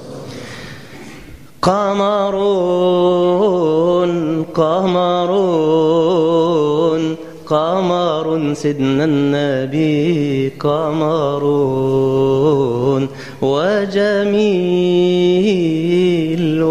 قمرون قمرون قمر سيدنا النبي قمرون وجميل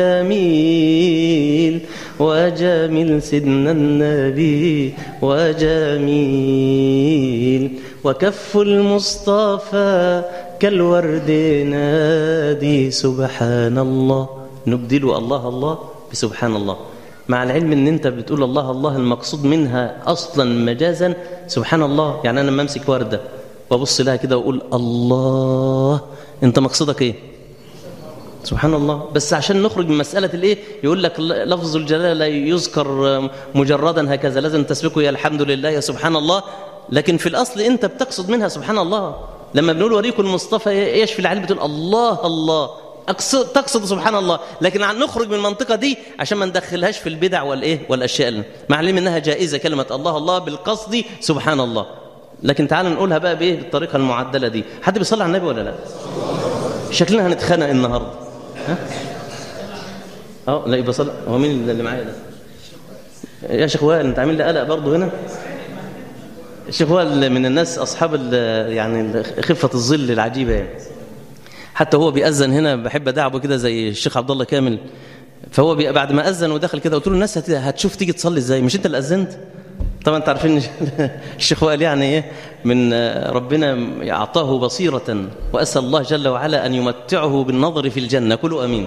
وجميل وجميل سيدنا النبي وجميل وكف المصطفى كالورد نادي سبحان الله نبدل الله الله بسبحان الله مع العلم ان انت بتقول الله الله المقصود منها اصلا مجازا سبحان الله يعني انا لما امسك ورده وابص لها كده واقول الله انت مقصودك ايه سبحان الله بس عشان نخرج من مسألة الايه يقول لك لفظ الجلالة لا يذكر مجردا هكذا لازم تسبقه يا الحمد لله يا سبحان الله لكن في الأصل أنت بتقصد منها سبحان الله لما بنقول وريكم المصطفى يشفي العلم بتقول الله الله أقصد تقصد سبحان الله لكن عن نخرج من المنطقة دي عشان ما ندخلهاش في البدع والإيه والأشياء مع العلم إنها جائزة كلمة الله الله بالقصد سبحان الله لكن تعالوا نقولها بقى بإيه بالطريقة المعدلة دي حد بيصلي على النبي ولا لا شكلنا هنتخانق النهارده ها اه لا يبقى صلى هو مين اللي معايا ده يا شيخ وائل انت عامل لي قلق برضه هنا الشيخ وائل من الناس اصحاب يعني خفه الظل العجيبه يعني حتى هو بيأذن هنا بحب ادعبه كده زي الشيخ عبد الله كامل فهو بعد ما اذن ودخل كده قلت له الناس هتشوف تيجي تصلي ازاي مش انت اللي اذنت طبعا انت عارفين الشيخ وائل يعني ايه من ربنا اعطاه بصيره واسال الله جل وعلا ان يمتعه بالنظر في الجنه كلوا امين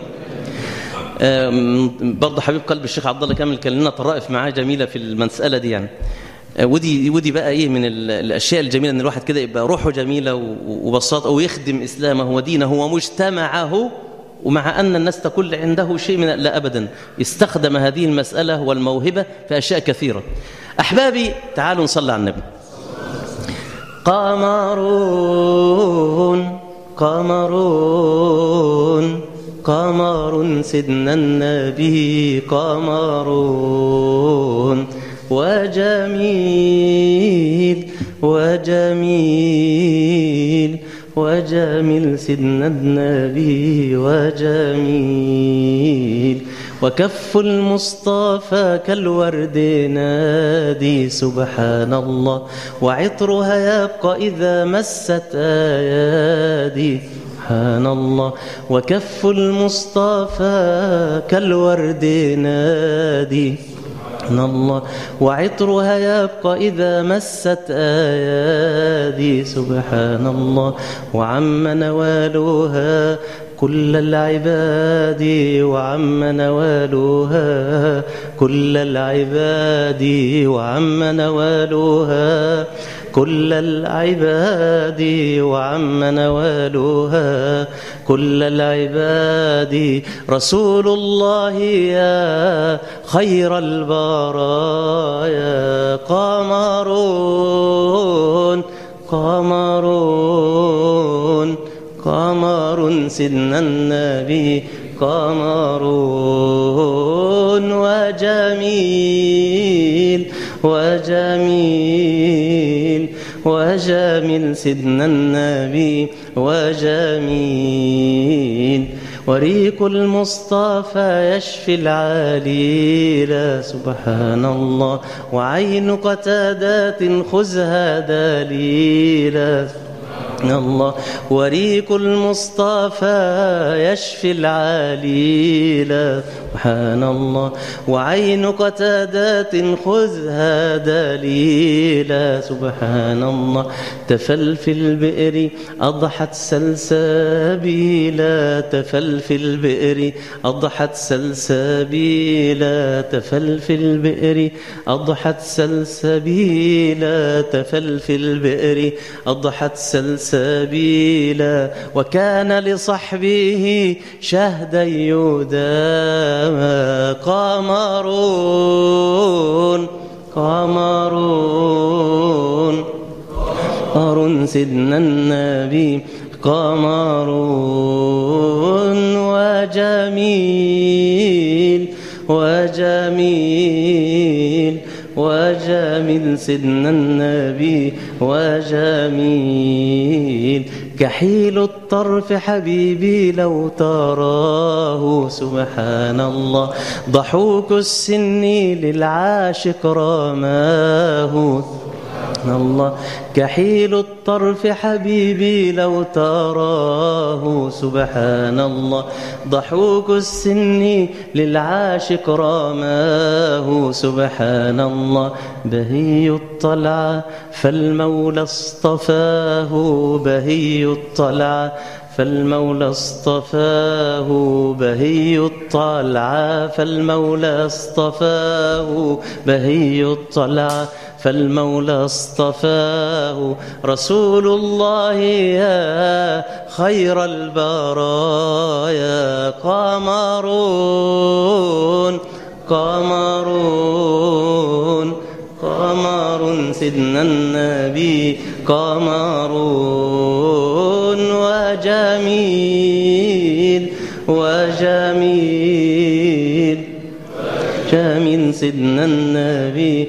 برضه حبيب قلب الشيخ عبد الله كامل كان لنا طرائف معاه جميله في المساله دي يعني ودي ودي بقى ايه من الاشياء الجميله ان الواحد كده يبقى روحه جميله وبساطه ويخدم اسلامه ودينه ومجتمعه ومع أن الناس تقول عنده شيء من لا أبدا استخدم هذه المسألة والموهبة في أشياء كثيرة أحبابي تعالوا نصلي على النبي قمرون قمرون قمر سيدنا النبي قمرون وجميل وجميل وجميل سيدنا النبي وجميل وكف المصطفى كالورد نادي سبحان الله وعطرها يبقى إذا مست آيادي سبحان الله وكف المصطفى كالورد نادي سبحان الله وعطرها يبقى إذا مست آيادي سبحان الله وعم نوالها كل العباد وعم نوالها كل العباد وعم نوالها كل العباد وعم نوالها كل العباد رسول الله يا خير البرايا قمرون قمرون قمر سيدنا النبي قمرون وجميل وجميل وجميل سيدنا النبي وجميل وريق المصطفى يشفي العليل سبحان الله وعين قتادات خذها دليلا الله وريق المصطفى يشفي العليل سبحان الله وعين قتادات خذها دليلا سبحان الله تفل في البئر أضحت سلسبيلا تفل في البئر أضحت سلسبيلا تفل في البئر أضحت سلسبيلا تفل في البئر أضحت سلسبيلا وكان لصحبه شهدا يدام قمرون قمرون قمر سيدنا النبي قمرون وجميل وجميل وجميل سيدنا النبي وجميل كحيل الطرف حبيبي لو تراه سبحان الله ضحوك السن للعاشق رماه الله كحيل الطرف حبيبي لو تراه سبحان الله ضحوك السن للعاشق راماه سبحان الله بهي الطلعة فالمولى اصطفاه بهي الطلعة فالمولى اصطفاه بهي الطلعة فالمولى اصطفاه بهي الطلعة فالمولى اصطفاه رسول الله يا خير البرايا قمرون قمرون قمر سيدنا النبي قمرون وجميل وجميل جميل سيدنا النبي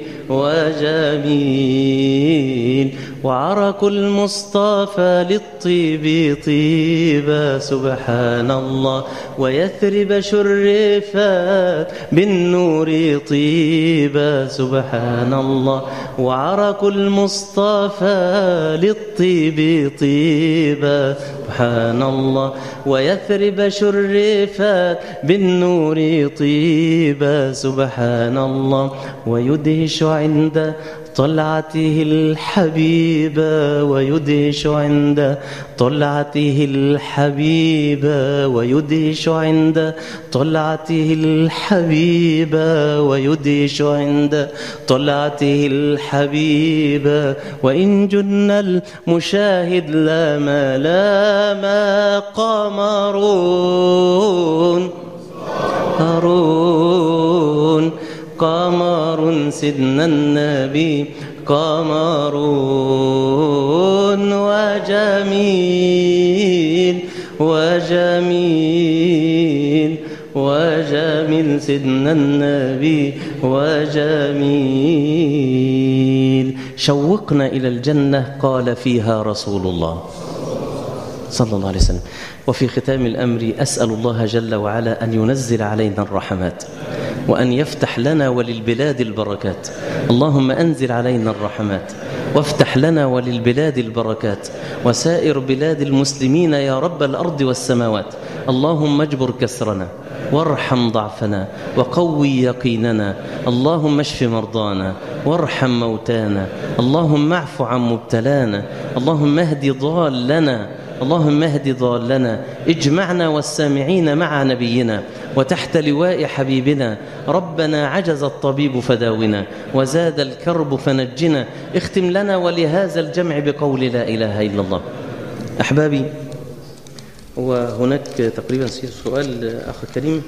وجميل وعرق المصطفى للطيب طيبا سبحان الله ويثرب شرفات بالنور طيبا سبحان الله وعرق المصطفى للطيب طيبا سبحان الله ويثرب شرفات بالنور طيبا سبحان الله ويدهش عند طلعته الحبيبة ويدهش عند طلعته الحبيبة ويدهش عند طلعته الحبيبة ويدهش عند طلعته الحبيبة وإن جن المشاهد لما لما قمرون قمرون قمر سيدنا النبي قمرون وجميل وجميل وجميل سيدنا النبي وجميل شوقنا إلى الجنة قال فيها رسول الله صلى الله عليه وسلم وفي ختام الأمر أسأل الله جل وعلا أن ينزل علينا الرحمات وأن يفتح لنا وللبلاد البركات اللهم أنزل علينا الرحمات وافتح لنا وللبلاد البركات وسائر بلاد المسلمين يا رب الأرض والسماوات اللهم اجبر كسرنا وارحم ضعفنا وقوي يقيننا اللهم اشف مرضانا وارحم موتانا اللهم اعف عن مبتلانا اللهم اهد ضالنا اللهم اهد ضالنا اجمعنا والسامعين مع نبينا وتحت لواء حبيبنا ربنا عجز الطبيب فداونا وزاد الكرب فنجنا اختم لنا ولهذا الجمع بقول لا إله إلا الله أحبابي وهناك تقريبا سؤال أخ كريم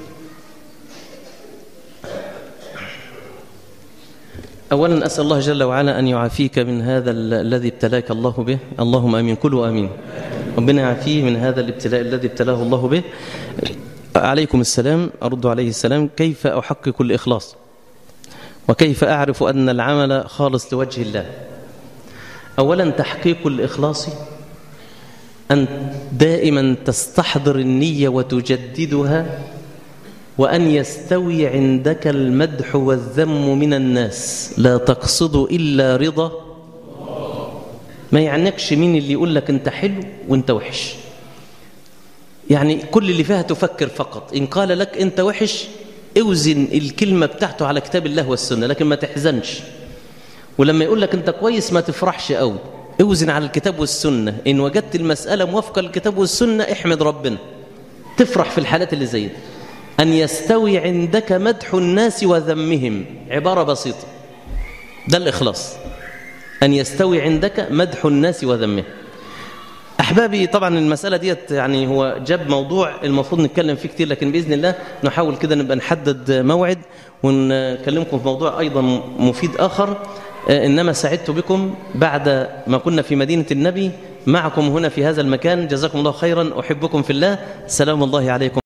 أولا أسأل الله جل وعلا أن يعافيك من هذا الذي ابتلاك الله به اللهم أمين كلوا أمين ربنا يعافيه من هذا الابتلاء الذي ابتلاه الله به عليكم السلام أرد عليه السلام كيف أحقق الإخلاص وكيف أعرف أن العمل خالص لوجه الله أولا تحقيق الإخلاص أن دائما تستحضر النية وتجددها وأن يستوي عندك المدح والذم من الناس لا تقصد إلا رضا ما يعنكش مين اللي يقول لك أنت حلو وأنت وحش يعني كل اللي فيها تفكر فقط إن قال لك أنت وحش اوزن الكلمة بتاعته على كتاب الله والسنة لكن ما تحزنش ولما يقول لك أنت كويس ما تفرحش قوي اوزن على الكتاب والسنة إن وجدت المسألة موافقة للكتاب والسنة احمد ربنا تفرح في الحالات اللي زي دي أن يستوي عندك مدح الناس وذمهم عبارة بسيطة ده الإخلاص أن يستوي عندك مدح الناس وذمهم أحبابي طبعا المسألة ديت يعني هو جاب موضوع المفروض نتكلم فيه كتير لكن بإذن الله نحاول كده نبقى نحدد موعد ونكلمكم في موضوع أيضا مفيد آخر إنما سعدت بكم بعد ما كنا في مدينة النبي معكم هنا في هذا المكان جزاكم الله خيرا أحبكم في الله سلام الله عليكم